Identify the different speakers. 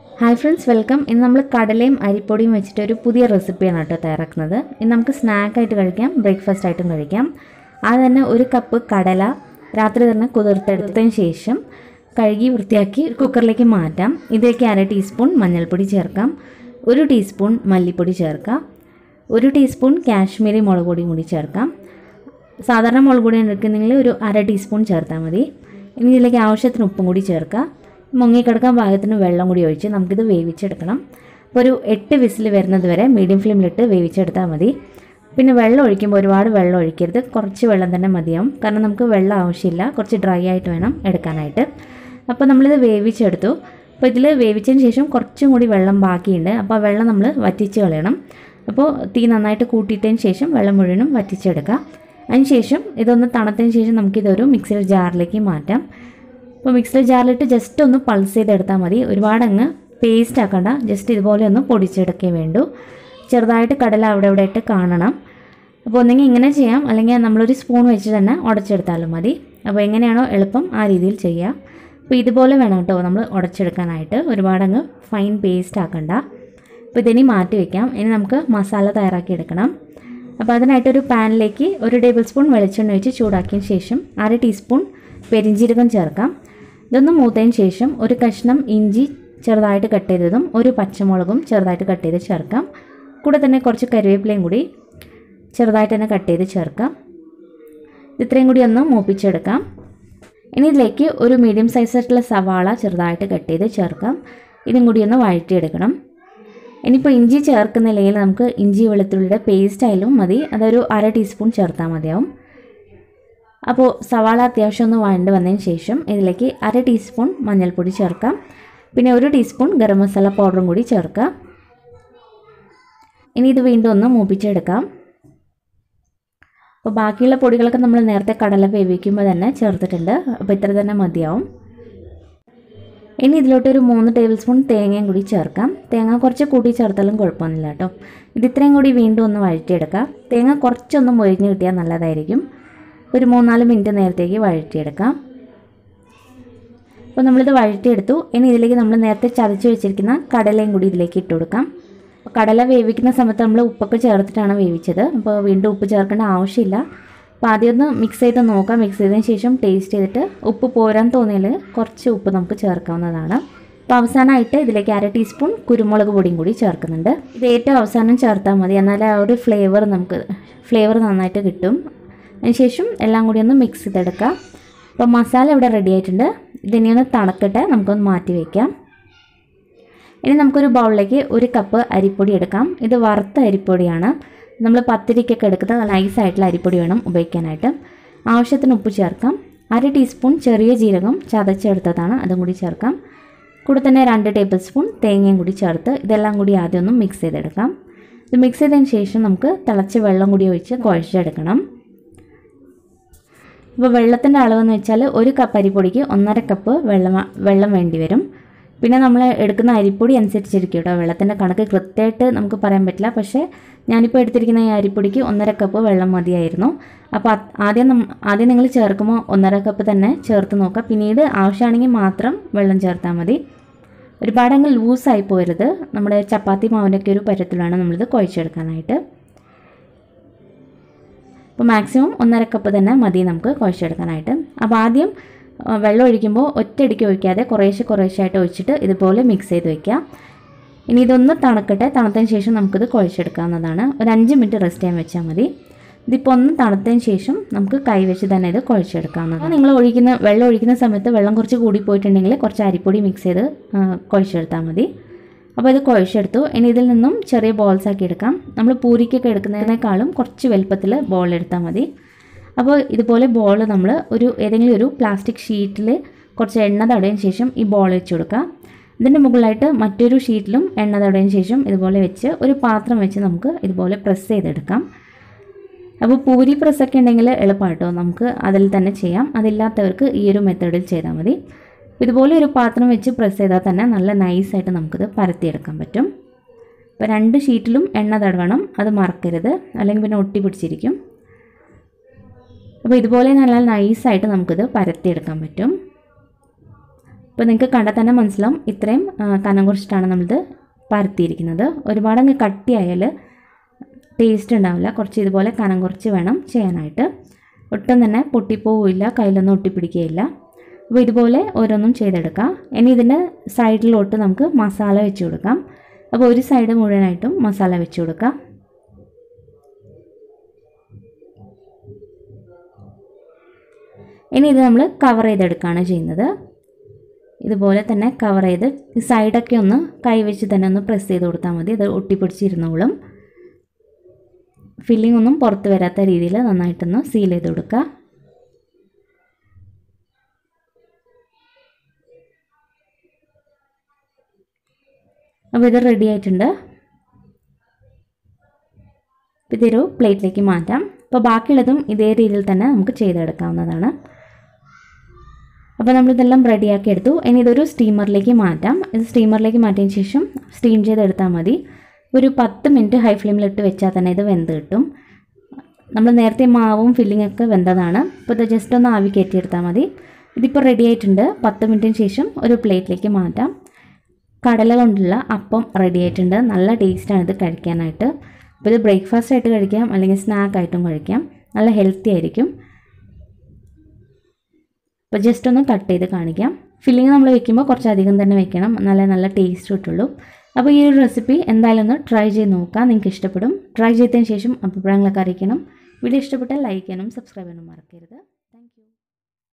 Speaker 1: hi friends welcome ഇന്ന് നമ്മൾ കടലയും അരിപ്പൊടിയും വെച്ചിട്ട് ഒരു പുതിയ റെസിപ്പിയാണ് കേട്ടോ തയ്യാറാക്കുന്നത് ഇത് നമുക്ക് സ്നാക്കായിട്ട് കഴിക്കാം ബ്രേക്ക്ഫാസ്റ്റ് ആയിട്ടും കഴിക്കാം അത് തന്നെ ഒരു കപ്പ് കടല രാത്രി തന്നെ കുതിർത്തെടുത്തതിന് ശേഷം കഴുകി വൃത്തിയാക്കി കുക്കറിലേക്ക് മാറ്റാം ഇതിലേക്ക് അര ടീസ്പൂൺ മഞ്ഞൾപ്പൊടി ചേർക്കാം ഒരു ടീസ്പൂൺ മല്ലിപ്പൊടി ചേർക്കാം ഒരു ടീസ്പൂൺ കാശ്മീരി മുളക് പൊടിയും കൂടി ചേർക്കാം സാധാരണ മുളക് പൊടി എടുക്കുന്നെങ്കിൽ ഒരു അര ടീസ്പൂൺ ചേർത്താൽ മതി ഇനി ഇതിലേക്ക് ആവശ്യത്തിന് ഉപ്പും കൂടി ചേർക്കുക മുങ്ങിക്കിടക്കാൻ പാകത്തിന് വെള്ളം കൂടി ഒഴിച്ച് നമുക്കിത് വേവിച്ചെടുക്കണം അപ്പോൾ ഒരു എട്ട് വിസിൽ വരുന്നത് വരെ മീഡിയം ഫ്ലെയിമിലിട്ട് വേവിച്ചെടുത്താൽ മതി പിന്നെ വെള്ളം ഒഴിക്കുമ്പോൾ ഒരുപാട് വെള്ളം ഒഴിക്കരുത് കുറച്ച് വെള്ളം തന്നെ മതിയാവും കാരണം നമുക്ക് വെള്ളം ആവശ്യമില്ല കുറച്ച് ഡ്രൈ ആയിട്ട് വേണം എടുക്കാനായിട്ട് അപ്പോൾ നമ്മളിത് വേവിച്ചെടുത്തു അപ്പോൾ ഇതിൽ വേവിച്ചതിന് ശേഷം കുറച്ചും കൂടി വെള്ളം ബാക്കിയുണ്ട് അപ്പോൾ ആ വെള്ളം നമ്മൾ വറ്റിച്ച് കളയണം അപ്പോൾ തീ നന്നായിട്ട് കൂട്ടിയിട്ടതിന് ശേഷം വെള്ളം മുഴുവനും വറ്റിച്ചെടുക്കുക അതിന് ശേഷം ഇതൊന്ന് തണുത്തതിന് ശേഷം നമുക്കിതൊരു മിക്സിയുടെ ജാറിലേക്ക് മാറ്റാം അപ്പോൾ മിക്സിയുടെ ജാറിലിട്ട് ജസ്റ്റ് ഒന്ന് പൾസ് ചെയ്തെടുത്താൽ മതി ഒരുപാട് അങ്ങ് പേസ്റ്റ് ആക്കണ്ട ജസ്റ്റ് ഇതുപോലെ ഒന്ന് പൊടിച്ചെടുക്കേ വേണ്ടൂ ചെറുതായിട്ട് കടല അവിടെ ഇവിടെ ആയിട്ട് കാണണം അപ്പോൾ ഒന്നെങ്കിൽ ഇങ്ങനെ ചെയ്യാം അല്ലെങ്കിൽ നമ്മളൊരു സ്പൂൺ വെച്ച് തന്നെ ഉടച്ചെടുത്താലും മതി അപ്പോൾ എങ്ങനെയാണോ എളുപ്പം ആ രീതിയിൽ ചെയ്യാം അപ്പോൾ ഇതുപോലെ വേണം കേട്ടോ നമ്മൾ ഉടച്ചെടുക്കാനായിട്ട് ഒരുപാടങ്ങ് ഫൈൻ പേസ്റ്റ് ആക്കണ്ട അപ്പോൾ ഇതിനി മാറ്റി വെക്കാം ഇനി നമുക്ക് മസാല തയ്യാറാക്കി എടുക്കണം അപ്പോൾ അതിനായിട്ടൊരു പാനിലേക്ക് ഒരു ടേബിൾ സ്പൂൺ വെളിച്ചെണ്ണ ഒഴിച്ച് ചൂടാക്കിയതിന് ശേഷം അര ടീസ്പൂൺ പെരിഞ്ജീരകം ചേർക്കാം ഇതൊന്ന് മൂത്തതിന് ശേഷം ഒരു കഷ്ണം ഇഞ്ചി ചെറുതായിട്ട് കട്ട് ചെയ്തതും ഒരു പച്ചമുളകും ചെറുതായിട്ട് കട്ട് ചെയ്ത് ചേർക്കാം കൂടെ തന്നെ കുറച്ച് കറിവേപ്പിലയും കൂടി ചെറുതായിട്ട് തന്നെ കട്ട് ചെയ്ത് ചേർക്കാം ഇത്രയും കൂടി ഒന്ന് മൂപ്പിച്ചെടുക്കാം ഇനി ഇതിലേക്ക് ഒരു മീഡിയം സൈസായിട്ടുള്ള സവാള ചെറുതായിട്ട് കട്ട് ചെയ്ത് ചേർക്കാം ഇതും കൂടി ഒന്ന് വഴറ്റിയെടുക്കണം ഇനിയിപ്പോൾ ഇഞ്ചി ചേർക്കുന്നില്ലെങ്കിൽ നമുക്ക് ഇഞ്ചി വെളുത്തുള്ളിയുടെ പേസ്റ്റ് ആയാലും മതി അതൊരു അര ടീസ്പൂൺ ചേർത്താൽ മതിയാവും അപ്പോൾ സവാള അത്യാവശ്യം ഒന്ന് വഴണ്ട് വന്നതിന് ശേഷം ഇതിലേക്ക് അര ടീസ്പൂൺ മഞ്ഞൾപ്പൊടി ചേർക്കാം പിന്നെ ഒരു ടീസ്പൂൺ ഗരം മസാല പൗഡറും കൂടി ചേർക്കാം ഇനി ഇത് വീണ്ടും ഒന്ന് മൂപ്പിച്ചെടുക്കാം അപ്പോൾ ബാക്കിയുള്ള പൊടികളൊക്കെ നമ്മൾ നേരത്തെ കടല വേവിക്കുമ്പോൾ തന്നെ ചേർത്തിട്ടുണ്ട് അപ്പോൾ ഇത്ര തന്നെ മതിയാവും ഇനി ഇതിലോട്ട് ഒരു മൂന്ന് ടേബിൾ സ്പൂൺ തേങ്ങയും കൂടി ചേർക്കാം തേങ്ങ കുറച്ച് കൂട്ടി ചേർത്താലും കുഴപ്പമൊന്നുമില്ല കേട്ടോ ഇത് ഇത്രയും കൂടി വീണ്ടും ഒന്ന് വഴറ്റിയെടുക്കാം തേങ്ങ കുറച്ചൊന്ന് മൊരിഞ്ഞ് കിട്ടിയാൽ നല്ലതായിരിക്കും ഒരു മൂന്നാല് മിനിറ്റ് നേരത്തേക്ക് വഴറ്റിയെടുക്കാം അപ്പോൾ നമ്മളിത് വഴറ്റിയെടുത്തു ഇനി ഇതിലേക്ക് നമ്മൾ നേരത്തെ ചതച്ച് വെച്ചിരിക്കുന്ന കടലയും കൂടി ഇതിലേക്ക് ഇട്ട് കൊടുക്കാം അപ്പോൾ കടല വേവിക്കുന്ന സമയത്ത് നമ്മൾ ഉപ്പൊക്കെ ചേർത്തിട്ടാണ് വേവിച്ചത് അപ്പോൾ വീണ്ടും ഉപ്പ് ചേർക്കേണ്ട ആവശ്യമില്ല അപ്പോൾ ആദ്യം ഒന്ന് മിക്സ് ചെയ്ത് നോക്കാം മിക്സ് ചെയ്തതിന് ശേഷം ടേസ്റ്റ് ചെയ്തിട്ട് ഉപ്പ് പോരാൻ തോന്നിയാൽ കുറച്ച് ഉപ്പ് നമുക്ക് ചേർക്കാവുന്നതാണ് അപ്പോൾ അവസാനമായിട്ട് ഇതിലേക്ക് അര ടീസ്പൂൺ കുരുമുളക് പൊടിയും കൂടി ചേർക്കുന്നുണ്ട് ഇത് ഏറ്റവും അവസാനം ചേർത്താൽ മതി എന്നാലേ ആ ഒരു ഫ്ലേവർ നമുക്ക് ഫ്ലേവർ നന്നായിട്ട് കിട്ടും അതിനുശേഷം എല്ലാം കൂടി ഒന്ന് മിക്സ് ചെയ്തെടുക്കാം അപ്പോൾ മസാല ഇവിടെ റെഡി ആയിട്ടുണ്ട് ഇതിനെ ഒന്ന് തണുക്കട്ടെ നമുക്കൊന്ന് മാറ്റി വയ്ക്കാം ഇനി നമുക്കൊരു ബൗളിലേക്ക് ഒരു കപ്പ് അരിപ്പൊടി എടുക്കാം ഇത് വറുത്ത അരിപ്പൊടിയാണ് നമ്മൾ പത്തിരിക്കൊക്കെ എടുക്കുന്ന നൈസായിട്ടുള്ള അരിപ്പൊടി വേണം ഉപയോഗിക്കാനായിട്ട് ആവശ്യത്തിന് ഉപ്പ് ചേർക്കാം അര ടീസ്പൂൺ ചെറിയ ജീരകം ചതച്ചെടുത്തതാണ് അതും കൂടി ചേർക്കാം കൂടെ തന്നെ രണ്ട് ടേബിൾ സ്പൂൺ തേങ്ങയും കൂടി ചേർത്ത് ഇതെല്ലാം കൂടി ആദ്യം ഒന്ന് മിക്സ് ചെയ്തെടുക്കാം ഇത് മിക്സ് ചെയ്തതിന് ശേഷം നമുക്ക് തിളച്ച് വെള്ളം കൂടി ഒഴിച്ച് കുഴച്ചെടുക്കണം അപ്പോൾ വെള്ളത്തിൻ്റെ അളവെന്ന് വെച്ചാൽ ഒരു കപ്പ് അരിപ്പൊടിക്ക് ഒന്നര കപ്പ് വെള്ളം വെള്ളം വേണ്ടി വരും പിന്നെ നമ്മൾ എടുക്കുന്ന അരിപ്പൊടി അനുസരിച്ചിരിക്കും കേട്ടോ വെള്ളത്തിൻ്റെ കണക്ക് കൃത്യമായിട്ട് നമുക്ക് പറയാൻ പറ്റില്ല പക്ഷേ ഞാനിപ്പോൾ എടുത്തിരിക്കുന്ന ഈ അരിപ്പൊടിക്ക് ഒന്നര കപ്പ് വെള്ളം മതിയായിരുന്നു അപ്പോൾ ആദ്യം ആദ്യം നിങ്ങൾ ചേർക്കുമ്പോൾ ഒന്നര കപ്പ് തന്നെ ചേർത്ത് നോക്കുക പിന്നീട് ആവശ്യമാണെങ്കിൽ മാത്രം വെള്ളം ചേർത്താൽ മതി ഒരുപാടങ്ങ് ലൂസായി പോരുത് നമ്മുടെ ചപ്പാത്തി മാവിൻ്റെയൊക്കെ ഒരു പരത്തിൽ വേണം നമ്മളിത് കുഴച്ചെടുക്കാനായിട്ട് അപ്പോൾ മാക്സിമം ഒന്നര കപ്പ് തന്നെ മതി നമുക്ക് കുഴച്ചെടുക്കാനായിട്ട് അപ്പോൾ ആദ്യം വെള്ളം ഒഴിക്കുമ്പോൾ ഒറ്റയടിക്ക് ഒഴിക്കാതെ കുറേശ്ശെ കുറേശ്ശായിട്ട് ഒഴിച്ചിട്ട് ഇതുപോലെ മിക്സ് ചെയ്ത് വെക്കുക ഇനി ഇതൊന്ന് തണുക്കട്ടെ തണുത്തതിന് ശേഷം നമുക്കിത് കുഴച്ചെടുക്കാവുന്നതാണ് ഒരു അഞ്ച് മിനിറ്റ് റെസ്റ്റ് ചെയ്യാൻ വെച്ചാൽ മതി ഇതിപ്പോൾ ഒന്ന് തണുത്തതിന് ശേഷം നമുക്ക് കൈവച്ച് തന്നെ ഇത് കുഴച്ചെടുക്കാവുന്നതാണ് നിങ്ങൾ ഒഴിക്കുന്ന വെള്ളം ഒഴിക്കുന്ന സമയത്ത് വെള്ളം കുറച്ച് കൂടി പോയിട്ടുണ്ടെങ്കിൽ കുറച്ച് അരിപ്പൊടി മിക്സ് ചെയ്ത് കുഴച്ചെടുത്താൽ മതി അപ്പോൾ ഇത് കുഴച്ചെടുത്തു ഇനി ഇതിൽ നിന്നും ചെറിയ ബോൾസ് ആക്കി എടുക്കാം നമ്മൾ പൂരിക്കൊക്കെ എടുക്കുന്നതിനേക്കാളും കുറച്ച് വലുപ്പത്തിൽ ബോൾ എടുത്താൽ മതി അപ്പോൾ ഇതുപോലെ ബോൾ നമ്മൾ ഒരു ഏതെങ്കിലും ഒരു പ്ലാസ്റ്റിക് ഷീറ്റിൽ കുറച്ച് എണ്ണ തടയതിന് ശേഷം ഈ ബോൾ വെച്ച് കൊടുക്കുക ഇതിൻ്റെ മുകളിലായിട്ട് മറ്റൊരു ഷീറ്റിലും എണ്ണ തടയതിന് ശേഷം ഇതുപോലെ വെച്ച് ഒരു പാത്രം വെച്ച് നമുക്ക് ഇതുപോലെ പ്രസ് ചെയ്തെടുക്കാം അപ്പോൾ പൂരി പ്രസ്സൊക്കെ ഉണ്ടെങ്കിൽ എളുപ്പമായിട്ടോ നമുക്ക് അതിൽ തന്നെ ചെയ്യാം അതില്ലാത്തവർക്ക് ഈ ഒരു മെത്തേഡിൽ ചെയ്താൽ മതി ഇതുപോലെ ഒരു പാത്രം വെച്ച് പ്രസ് ചെയ്താൽ തന്നെ നല്ല നൈസായിട്ട് നമുക്കിത് പരത്തിയെടുക്കാൻ പറ്റും അപ്പോൾ രണ്ട് ഷീറ്റിലും എണ്ണ തടവണം അത് മറക്കരുത് അല്ലെങ്കിൽ പിന്നെ ഒട്ടി പിടിച്ചിരിക്കും അപ്പോൾ ഇതുപോലെ നല്ല നൈസായിട്ട് നമുക്കിത് പരത്തിയെടുക്കാൻ പറ്റും ഇപ്പോൾ നിങ്ങൾക്ക് കണ്ടാൽ തന്നെ മനസ്സിലാവും ഇത്രയും ആ, കനം കുറച്ചിട്ടാണ് നമ്മളിത് പരത്തിയിരിക്കുന്നത് ഒരുപാട് അങ്ങ് കട്ടിയായാൽ ടേസ്റ്റ് ഉണ്ടാവില്ല കുറച്ച് ഇതുപോലെ കനം കുറച്ച് വേണം ചെയ്യാനായിട്ട് ഒട്ടും തന്നെ പൊട്ടിപ്പോവില്ല കയ്യിലൊന്നും ഒട്ടിപ്പിടിക്കുകയില്ല അപ്പോൾ ഇതുപോലെ ഓരോന്നും ചെയ്തെടുക്കാം ഇനി ഇതിൻ്റെ സൈഡിലോട്ട് നമുക്ക് മസാല വെച്ച് കൊടുക്കാം അപ്പോൾ ഒരു സൈഡ് മുഴുവനായിട്ടും മസാല വെച്ച് കൊടുക്കാം ഇനി ഇത് നമ്മൾ കവർ ചെയ്തെടുക്കുകയാണ് ചെയ്യുന്നത് ഇതുപോലെ തന്നെ കവർ ചെയ്ത് ഈ സൈഡൊക്കെ ഒന്ന് കൈവച്ച് തന്നെ ഒന്ന് പ്രസ് ചെയ്ത് കൊടുത്താൽ മതി ഇത് ഒട്ടിപ്പിടിച്ചിരുന്നോളും ഫില്ലിംഗ് ഒന്നും പുറത്ത് വരാത്ത രീതിയിൽ നന്നായിട്ടൊന്ന് സീൽ ചെയ്ത് കൊടുക്കുക അപ്പോൾ ഇത് റെഡി ആയിട്ടുണ്ട് അപ്പോൾ ഇതൊരു പ്ലേറ്റിലേക്ക് മാറ്റാം അപ്പോൾ ബാക്കിയുള്ളതും ഇതേ രീതിയിൽ തന്നെ നമുക്ക് ചെയ്തെടുക്കാവുന്നതാണ് അപ്പോൾ നമ്മളിതെല്ലാം റെഡിയാക്കി എടുത്തു ഇനി ഇതൊരു സ്റ്റീമറിലേക്ക് മാറ്റാം ഇത് സ്റ്റീമറിലേക്ക് മാറ്റിയതിന് ശേഷം സ്റ്റീം ചെയ്തെടുത്താൽ മതി ഒരു പത്ത് മിനിറ്റ് ഹൈ ഫ്ലെയിമിലിട്ട് വെച്ചാൽ തന്നെ ഇത് വെന്ത് കിട്ടും നമ്മൾ നേരത്തെ മാവും ഫില്ലിംഗ് ഒക്കെ വെന്തതാണ് അപ്പോൾ ഇത് ജസ്റ്റ് ഒന്ന് ആവി കയറ്റിയെടുത്താൽ മതി ഇതിപ്പോൾ റെഡി ആയിട്ടുണ്ട് പത്ത് മിനിറ്റിന് ശേഷം ഒരു പ്ലേറ്റിലേക്ക് മാറ്റാം കടല കൊണ്ടുള്ള അപ്പം റെഡി ആയിട്ടുണ്ട് നല്ല ടേസ്റ്റാണ് ഇത് കഴിക്കാനായിട്ട് അപ്പോൾ ഇത് ബ്രേക്ക്ഫാസ്റ്റ് ആയിട്ട് കഴിക്കാം അല്ലെങ്കിൽ സ്നാക്ക് ആയിട്ടും കഴിക്കാം നല്ല ഹെൽത്തി ആയിരിക്കും അപ്പോൾ ജസ്റ്റ് ഒന്ന് കട്ട് ചെയ്ത് കാണിക്കാം ഫില്ലിങ് നമ്മൾ വെക്കുമ്പോൾ കുറച്ചധികം തന്നെ വെക്കണം എന്നാലേ നല്ല ടേസ്റ്റ് കിട്ടുള്ളൂ അപ്പോൾ ഈ ഒരു റെസിപ്പി എന്തായാലും ഒന്ന് ട്രൈ ചെയ്ത് നോക്കാം നിങ്ങൾക്ക് ഇഷ്ടപ്പെടും ട്രൈ ചെയ്തതിന് ശേഷം അഭിപ്രായങ്ങളൊക്കെ അറിയിക്കണം വീഡിയോ ഇഷ്ടപ്പെട്ടാൽ ലൈക്ക് ചെയ്യാനും സബ്സ്ക്രൈബ് ചെയ്യാനും മറക്കരുത്